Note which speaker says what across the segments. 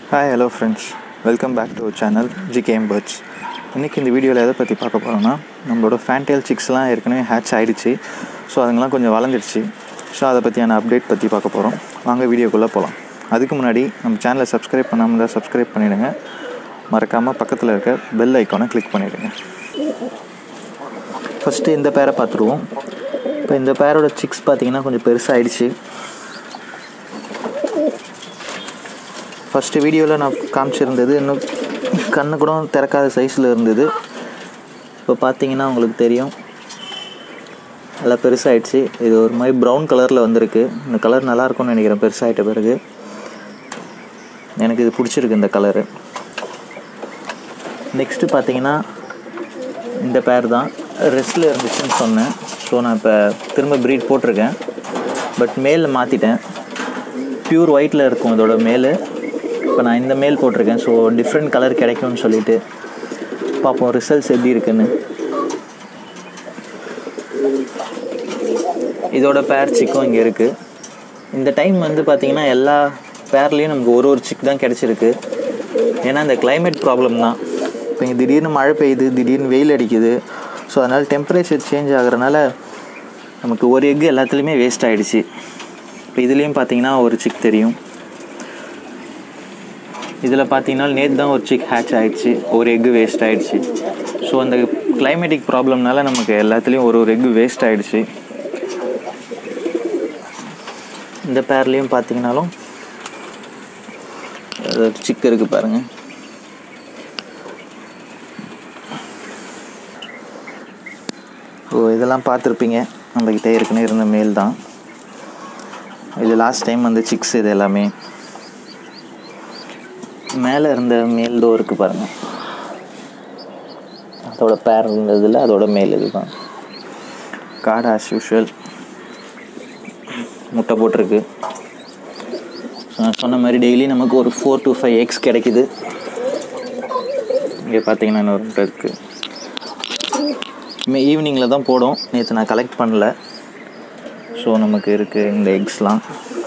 Speaker 1: hi hello friends welcome back to channel GKM birds இன்றைக்கி இந்த வீடியோவில் எதை பற்றி பார்க்க போகிறோன்னா நம்மளோட ஃபேன்டெயில் சிக்ஸ்லாம் ஏற்கனவே ஹேட்ச் ஆகிடுச்சு ஸோ அதுங்கெல்லாம் கொஞ்சம் வளர்ந்துருச்சு ஸோ அதை பற்றியான அப்டேட் பற்றி பார்க்க போகிறோம் வாங்க வீடியோக்குள்ளே போகலாம் அதுக்கு முன்னாடி நம்ம சேனலை சப்ஸ்கிரைப் பண்ணாமல் இருந்தால் சப்ஸ்கிரைப் பண்ணிவிடுங்க மறக்காமல் பக்கத்தில் இருக்க பெல் ஐக்கானை கிளிக் பண்ணிவிடுங்க ஃபஸ்ட்டு இந்த பேரை பார்த்துருவோம் இப்போ இந்த பேரோட சிக்ஸ் பார்த்தீங்கன்னா கொஞ்சம் பெருசாகிடுச்சு ஃபஸ்ட்டு வீடியோவில் நான் காமிச்சிருந்தது இன்னும் கண்ணு கூட திறக்காத சைஸில் இருந்தது இப்போ பார்த்தீங்கன்னா உங்களுக்கு தெரியும் நல்லா பெருசாகிடுச்சு இது ஒரு மாதிரி ப்ரௌன் கலரில் வந்திருக்கு இந்த கலர் நல்லா இருக்கும்னு நினைக்கிறேன் பெருசாகிட்ட பிறகு எனக்கு இது பிடிச்சிருக்கு இந்த கலரு நெக்ஸ்ட்டு பார்த்தீங்கன்னா இந்த பேர் தான் ரெஸ்ட்டில் இருந்துச்சுன்னு சொன்னேன் ஸோ நான் இப்போ திரும்ப ப்ரீட் போட்டிருக்கேன் பட் மேலில் மாற்றிட்டேன் ப்யூர் ஒயிட்டில் இருக்கும் இதோட மேல் இப்போ நான் இந்த மேல் போட்டிருக்கேன் ஸோ டிஃப்ரெண்ட் கலர் கிடைக்கும்னு சொல்லிட்டு பார்ப்போம் ரிசல்ட்ஸ் எப்படி இருக்குன்னு இதோட பேர் சிக்கும் இங்கே இருக்குது இந்த டைம் வந்து பார்த்திங்கன்னா எல்லா பேர்லேயும் நமக்கு ஒரு ஒரு சிக் தான் கிடச்சிருக்கு ஏன்னா இந்த climate ப்ராப்ளம் தான் இப்போ இங்கே திடீர்னு மழை பெய்யுது திடீர்னு வெயில் அடிக்குது ஸோ அதனால் டெம்பரேச்சர் சேஞ்ச் ஆகுறனால நமக்கு ஒரு எக்கு எல்லாத்துலேயுமே வேஸ்ட் ஆகிடுச்சு இப்போ இதுலேயும் பார்த்தீங்கன்னா ஒரு சிக் தெரியும் இதில் பார்த்தீங்கன்னா நேற்று தான் ஒரு சிக் ஹேட்ச் ஆகிடுச்சு ஒரு எக்கு வேஸ்ட் ஆகிடுச்சு ஸோ அந்த கிளைமேட்டிக் ப்ராப்ளம்னால நமக்கு எல்லாத்துலேயும் ஒரு ஒரு எக்கு வேஸ்ட் ஆகிடுச்சு இந்த பேர்லேயும் பார்த்தீங்கனாலும் அது ஒரு சிக் இருக்குது பாருங்கள் ஓ இதெல்லாம் பார்த்துருப்பீங்க நம்மக்கிட்ட ஏற்கனவே இருந்த மேல் தான் இது லாஸ்ட் டைம் வந்து சிக்ஸ் இது எல்லாமே மேலே இருந்த மேல் டோ இருக்குது பாருங்கள் அதோட பேர் இருந்ததில் அதோட மேல் இதுதான் கார்டு ஆஸ் யூஷுவல் முட்டை போட்டிருக்கு ஸோ நான் சொன்ன மாதிரி டெய்லி நமக்கு ஒரு ஃபோர் டு ஃபைவ் எக்ஸ் கிடைக்குது இங்கே பார்த்தீங்கன்னா இன்னொரு முட்டை இருக்குது இனிமேல் ஈவினிங்கில் தான் போடும் நேற்று நான் கலெக்ட் பண்ணல ஸோ நமக்கு இருக்குது இந்த எக்ஸ்லாம்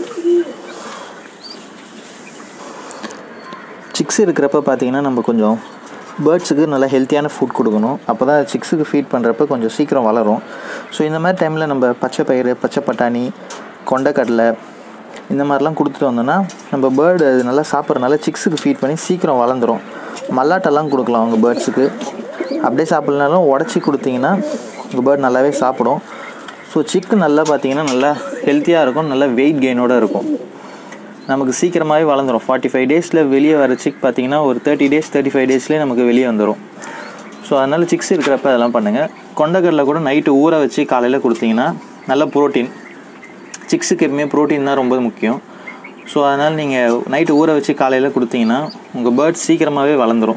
Speaker 1: சிக்ஸ் இருக்கிறப்ப பார்த்தீங்கன்னா நம்ம கொஞ்சம் பேர்ட்ஸுக்கு நல்லா ஹெல்த்தியான ஃபுட் கொடுக்கணும் அப்போ தான் சிக்ஸுக்கு ஃபீட் பண்ணுறப்ப கொஞ்சம் சீக்கிரம் வளரும் ஸோ இந்த மாதிரி டைமில் நம்ம பச்சை பயிறு பச்சை பட்டாணி கொண்டைக்கடலை இந்த மாதிரிலாம் கொடுத்துட்டு வந்தோம்னா நம்ம பேர்டு அது நல்லா சாப்பிட்றனால சிக்ஸுக்கு ஃபீட் பண்ணி சீக்கிரம் வளர்ந்துரும் மல்லாட்டெல்லாம் கொடுக்கலாம் அவங்க பேர்ட்ஸுக்கு அப்படியே சாப்பிட்லனாலும் உடச்சி கொடுத்தீங்கன்னா உங்கள் பேர்ட் நல்லாவே சாப்பிடும் ஸோ சிக்கு நல்லா பார்த்தீங்கன்னா நல்லா ஹெல்த்தியாக இருக்கும் நல்லா வெயிட் கெயினோடு இருக்கும் நமக்கு சீக்கிரமாகவே வளர்ந்துடும் ஃபார்ட்டி ஃபைவ் டேஸில் வெளியே வர சிக் பார்த்தீங்கன்னா ஒரு தேர்ட்டி டேஸ் தேர்ட்டி ஃபைவ் டேஸ்லேயே நமக்கு வெளியே வந்துடும் ஸோ அதனால் சிக்ஸ் இருக்கிறப்ப அதெல்லாம் பண்ணுங்கள் கொண்டக்கடலை கூட நைட்டு ஊற வச்சு காலையில் கொடுத்தீங்கன்னா நல்ல ப்ரோட்டீன் சிக்ஸுக்கு எப்பவுமே ப்ரோட்டீன் தான் ரொம்ப முக்கியம் ஸோ அதனால் நீங்கள் நைட்டு ஊற வச்சு காலையில் கொடுத்தீங்கன்னா உங்கள் பேர்ட்ஸ் சீக்கிரமாகவே வளர்ந்துடும்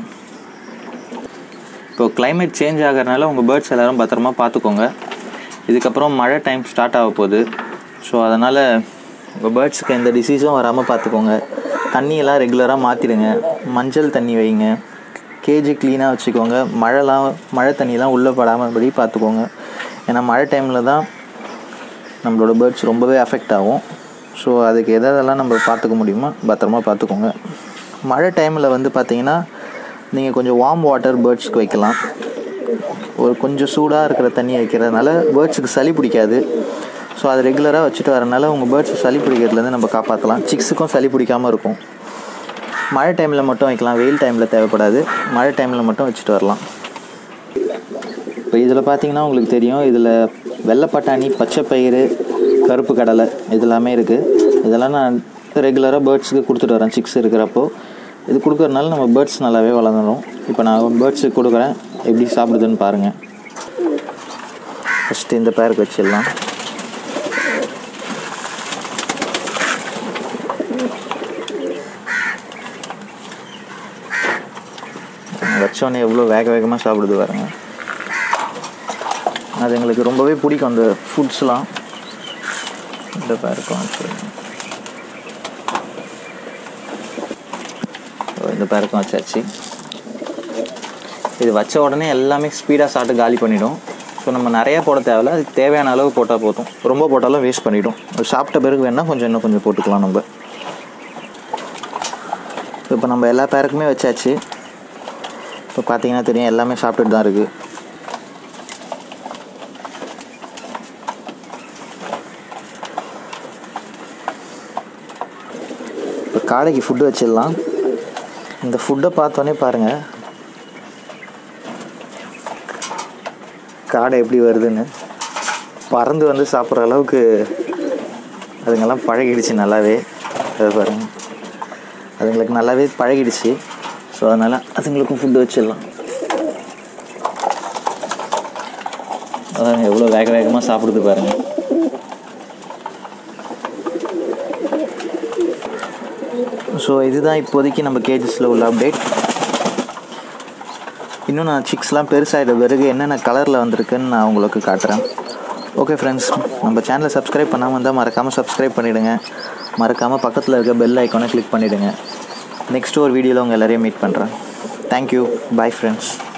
Speaker 1: இப்போ கிளைமேட் சேஞ்ச் ஆகிறனால உங்கள் பேர்ட்ஸ் எல்லோரும் பத்திரமா பார்த்துக்கோங்க இதுக்கப்புறம் மழை டைம் ஸ்டார்ட் ஆக போகுது ஸோ அதனால் உங்கள் பேர்ட்ஸுக்கு எந்த டிசீஸும் வராமல் பார்த்துக்கோங்க தண்ணியெல்லாம் ரெகுலராக மாற்றிடுங்க மஞ்சள் தண்ணி வைங்க கேஜி க்ளீனாக வச்சுக்கோங்க மழைலாம் மழை தண்ணிலாம் உள்ளே படாமல்படி பார்த்துக்கோங்க ஏன்னா மழை டைமில் தான் நம்மளோட பேர்ட்ஸ் ரொம்பவே அஃபெக்ட் ஆகும் ஸோ அதுக்கு எதெல்லாம் நம்ம பார்த்துக்க முடியுமோ பத்திரமா பார்த்துக்கோங்க மழை டைமில் வந்து பார்த்தீங்கன்னா நீங்கள் கொஞ்சம் வார்ம் வாட்டர் பேர்ட்ஸ்க்கு வைக்கலாம் ஒரு கொஞ்சம் சூடாக இருக்கிற தண்ணி வைக்கிறதுனால பேர்ட்ஸுக்கு சளி பிடிக்காது ஸோ அது ரெகுலராக வச்சுட்டு வரனால உங்கள் பேர்ட்ஸ் சளி பிடிக்கிறதுலேருந்து நம்ம காப்பாற்றலாம் சிக்ஸுக்கும் சளி பிடிக்காமல் இருக்கும் மழை டைமில் மட்டும் வைக்கலாம் வெயில் டைமில் தேவைப்படாது மழை டைமில் மட்டும் வச்சுட்டு வரலாம் இப்போ இதில் பார்த்தீங்கன்னா உங்களுக்கு தெரியும் இதில் வெள்ளை பட்டாணி பச்சை பயிறு கருப்பு கடலை இது எல்லாமே இருக்குது இதெல்லாம் நான் ரெகுலராக பேர்ட்ஸுக்கு கொடுத்துட்டு வரேன் சிக்ஸ் இருக்கிறப்போ இது கொடுக்கறனால நம்ம பேர்ட்ஸ் நல்லாவே வளர்ந்துடும் இப்போ நான் பேர்ட்ஸுக்கு கொடுக்குறேன் எப்படி சாப்பிடுதுன்னு பாருங்கள் ஃபஸ்ட்டு இந்த பேருக்கு வச்சிடலாம் வச்சோடனே எவ்வளோ வேக வேகமாக சாப்பிடுது பாருங்க அது எங்களுக்கு ரொம்பவே பிடிக்கும் அந்த ஃபுட்ஸ்லாம் இந்த பேருக்கும் வச்சுருங்க இந்த பேருக்கும் வச்சாச்சு இது வச்ச உடனே எல்லாமே ஸ்பீடாக சாப்பிட்டு காலி பண்ணிடும் ஸோ நம்ம நிறையா போட தேவையில்ல அதுக்கு தேவையான அளவு போட்டால் போதும் ரொம்ப போட்டாலும் வேஸ்ட் பண்ணிவிடும் அது சாப்பிட்ட பிறகு வேணால் கொஞ்சம் இன்னும் கொஞ்சம் போட்டுக்கலாம் நம்ம இப்போ இப்போ நம்ம எல்லா பேருக்குமே வச்சாச்சு இப்போ பார்த்தீங்கன்னா தெரியும் எல்லாமே சாப்பிட்டுட்டு தான் இருக்குது இப்போ காடைக்கு ஃபுட்டு வச்சிடலாம் இந்த ஃபுட்டை பார்த்தோன்னே பாருங்கள் காடை எப்படி வருதுன்னு பறந்து வந்து சாப்பிட்ற அளவுக்கு அதுங்கெல்லாம் பழகிடுச்சு நல்லாவே அது பாருங்க அதுங்களுக்கு நல்லாவே பழகிடுச்சு ஸோ அதனால் அதுங்களுக்கும் ஃபுட்டு வச்சிடலாம் அதான் எவ்வளோ வேக வேகமாக சாப்பிடுது பாருங்க ஸோ இதுதான் இப்போதைக்கு நம்ம கேஜஸில் உள்ள அப்டேட் இன்னும் நான் சிக்ஸ்லாம் பெருசாகிட்ட பிறகு என்னென்ன கலரில் வந்திருக்குன்னு நான் உங்களுக்கு காட்டுறேன் ஓகே ஃப்ரெண்ட்ஸ் நம்ம சேனலை சப்ஸ்கிரைப் பண்ணாமல் இருந்தால் மறக்காமல் சப்ஸ்கிரைப் பண்ணிவிடுங்க மறக்காமல் பக்கத்தில் இருக்க பெல் ஐக்கானை கிளிக் பண்ணிவிடுங்க நெக்ஸ்ட் ஒரு வீடியோவில் உங்கள் எல்லாரையும் மீட் பண்ணுறேன் தேங்க்யூ பை ஃப்ரெண்ட்ஸ்